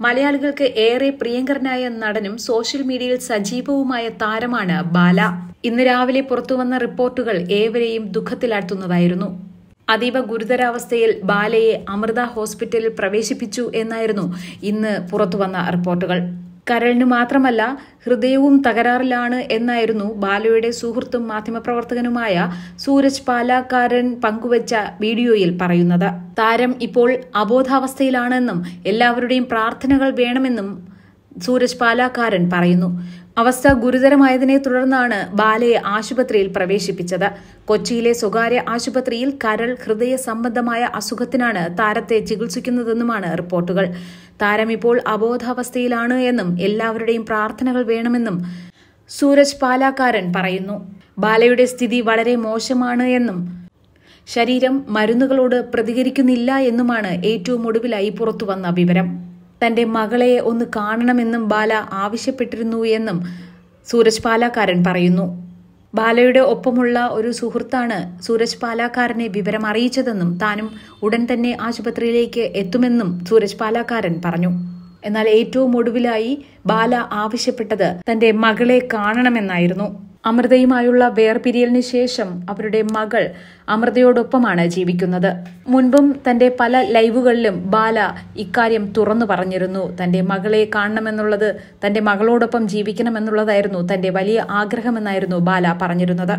മലയാളികൾക്ക് ഏറെ പ്രിയങ്കരനായ നടനും സോഷ്യൽ മീഡിയയിൽ സജീവവുമായ താരമാണ് ബാല ഇന്ന് രാവിലെ പുറത്തുവന്ന റിപ്പോർട്ടുകൾ ഏവരെയും ദുഃഖത്തിലാഴ്ത്തുന്നതായിരുന്നു അതീവ ഗുരുതരാവസ്ഥയിൽ ബാലയെ അമൃത ഹോസ്പിറ്റലിൽ പ്രവേശിപ്പിച്ചു എന്നായിരുന്നു ഇന്ന് പുറത്തുവന്ന റിപ്പോർട്ടുകൾ കരളിന് മാത്രമല്ല ഹൃദയവും തകരാറിലാണ് എന്നായിരുന്നു ബാലയുടെ സുഹൃത്തും മാധ്യമപ്രവർത്തകനുമായ സൂരജ് പാലാക്കാരൻ പങ്കുവച്ച വീഡിയോയിൽ പറയുന്നത് താരം ഇപ്പോൾ അബോധാവസ്ഥയിലാണെന്നും എല്ലാവരുടെയും പ്രാർത്ഥനകൾ വേണമെന്നും സൂരജ് പാലാക്കാരൻ പറയുന്നു അവസ്ഥ ഗുരുതരമായതിനെ തുടർന്നാണ് ബാലയെ ആശുപത്രിയിൽ പ്രവേശിപ്പിച്ചത് കൊച്ചിയിലെ സ്വകാര്യ ആശുപത്രിയിൽ കരൾ ഹൃദയ സംബന്ധമായ അസുഖത്തിനാണ് താരത്തെ ചികിത്സിക്കുന്നതെന്നുമാണ് റിപ്പോർട്ടുകൾ താരം ഇപ്പോൾ അബോധാവസ്ഥയിലാണ് എന്നും എല്ലാവരുടെയും പ്രാർത്ഥനകൾ വേണമെന്നും സൂരജ് പാലാക്കാരൻ പറയുന്നു ബാലയുടെ സ്ഥിതി വളരെ മോശമാണ് എന്നും ശരീരം മരുന്നുകളോട് പ്രതികരിക്കുന്നില്ല എന്നുമാണ് ഏറ്റവും ഒടുവിലായി പുറത്തുവന്ന വിവരം തന്റെ മകളെ ഒന്ന് കാണണമെന്നും ബാല ആവശ്യപ്പെട്ടിരുന്നു എന്നും സൂരജ് പാലാക്കാരൻ പറയുന്നു ബാലയുടെ ഒപ്പമുള്ള ഒരു സുഹൃത്താണ് സൂരജ് പാലാക്കാരനെ വിവരം അറിയിച്ചതെന്നും താനും ഉടൻ തന്നെ ആശുപത്രിയിലേക്ക് എത്തുമെന്നും സൂരജ് പാലാക്കാരൻ പറഞ്ഞു എന്നാൽ ഏറ്റവും ഒടുവിലായി ബാല ആവശ്യപ്പെട്ടത് തന്റെ മകളെ കാണണമെന്നായിരുന്നു അമൃതയുമായുള്ള വേർപിരിയലിന് ശേഷം അവരുടെ മകൾ അമൃതയോടൊപ്പമാണ് ജീവിക്കുന്നത് മുൻപും തന്റെ പല ലൈവുകളിലും ബാല ഇക്കാര്യം തുറന്നു പറഞ്ഞിരുന്നു തന്റെ മകളെ കാണണമെന്നുള്ളത് തന്റെ മകളോടൊപ്പം ജീവിക്കണമെന്നുള്ളതായിരുന്നു തന്റെ വലിയ ആഗ്രഹമെന്നായിരുന്നു ബാല പറഞ്ഞിരുന്നത്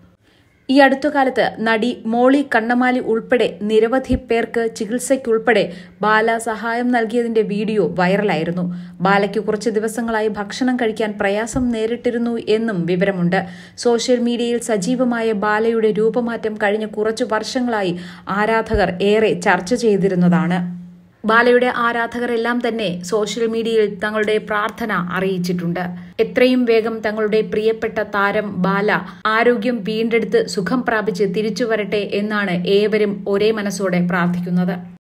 ഈ അടുത്ത കാലത്ത് നടി മോളി കണ്ണമാലി ഉൾപ്പെടെ നിരവധി പേർക്ക് ചികിത്സയ്ക്കുൾപ്പെടെ ബാല സഹായം നൽകിയതിന്റെ വീഡിയോ വൈറലായിരുന്നു ബാലയ്ക്ക് കുറച്ച് ദിവസങ്ങളായി ഭക്ഷണം കഴിക്കാൻ പ്രയാസം നേരിട്ടിരുന്നു എന്നും വിവരമുണ്ട് സോഷ്യൽ മീഡിയയിൽ സജീവമായ ബാലയുടെ രൂപമാറ്റം കഴിഞ്ഞ കുറച്ചു വർഷങ്ങളായി ആരാധകർ ഏറെ ചർച്ച ചെയ്തിരുന്നതാണ് ബാലയുടെ ആരാധകരെല്ലാം തന്നെ സോഷ്യൽ മീഡിയയിൽ തങ്ങളുടെ പ്രാർത്ഥന അറിയിച്ചിട്ടുണ്ട് എത്രയും വേഗം തങ്ങളുടെ പ്രിയപ്പെട്ട താരം ബാല ആരോഗ്യം വീണ്ടെടുത്ത് സുഖം പ്രാപിച്ച് തിരിച്ചു വരട്ടെ എന്നാണ് ഏവരും ഒരേ മനസ്സോടെ പ്രാർത്ഥിക്കുന്നത്